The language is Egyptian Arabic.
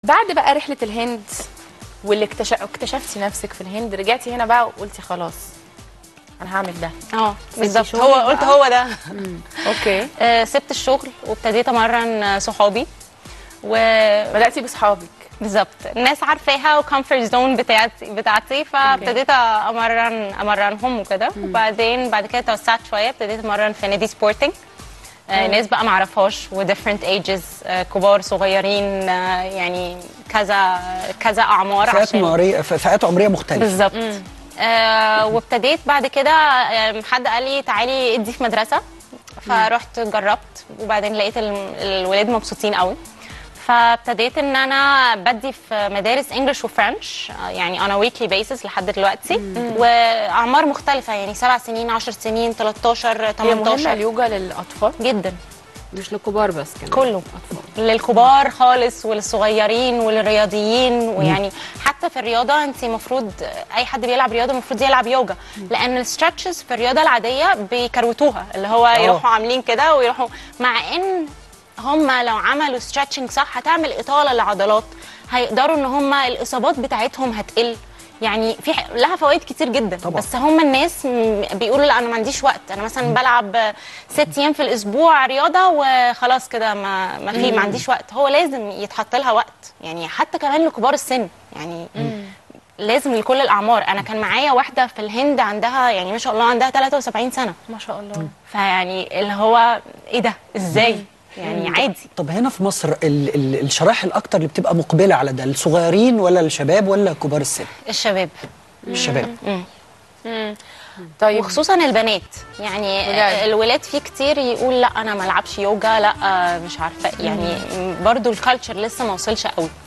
بعد بقى رحله الهند واللي اكتشف... اكتشفتي نفسك في الهند رجعتي هنا بقى وقلتي خلاص انا هعمل ده اه بالظبط شغلك هو قلت بقى؟ هو ده اوكي آه، سبت الشغل وابتديت امرن آه، صحابي و بداتي باصحابك بالظبط الناس عارفاها وكمفورت زون بتاعتي بتاعتي فابتديت امرن امرنهم وكده وبعدين بعد كده توسعت شويه ابتديت امرن في نادي سبورتنج آه ناس بقى ما اعرفهاش وديفرنت ايجز آه كبار صغيرين آه يعني كذا كذا اعمار فئات عشان عمريه فئات عمريه مختلفه بالظبط آه وابتديت بعد كده آه، حد قال لي تعالي ادي في مدرسه فرحت جربت وبعدين لقيت ال- الولاد مبسوطين قوي فابتديت ان انا بدي في مدارس انجلش وفرنش آه، يعني انا ويكلي بيسس لحد دلوقتي واعمار مختلفه يعني سبع سنين 10 سنين 13 هي مهمه 18 اليوجا للاطفال جدا مش للكبار بس كمان كله للكبار خالص وللصغيرين وللرياضيين ويعني حتى في الرياضه انت المفروض اي حد بيلعب رياضه المفروض يلعب يوجا لان الستريتشز في الرياضه العاديه بيكروتوها اللي هو يروحوا عاملين كده ويروحوا مع ان هم لو عملوا ستريتشنج صح هتعمل اطاله للعضلات هيقدروا ان هم الاصابات بتاعتهم هتقل يعني في ح- لها فوائد كتير جدا طبعا. بس هم الناس م- بيقولوا لا انا ما عنديش وقت انا مثلا بلعب ست ايام في الاسبوع رياضه وخلاص كده ما ما في ما عنديش وقت هو لازم يتحط لها وقت يعني حتى كمان لكبار السن يعني لازم لكل الاعمار انا كان معايا واحده في الهند عندها يعني ما شاء الله عندها 73 سنه ما شاء الله فيعني اللي هو ايه ده ازاي يعني عادي طب هنا في مصر ال ال الشرائح الاكتر اللي بتبقى مقبله على ده الصغيرين ولا الشباب ولا كبار السن الشباب الشباب طيب وخصوصا البنات يعني بجد. الولاد في كتير يقول لا انا ما العبش يوجا لا مش عارفه يعني برضو الكالتشر لسه ما وصلش قوي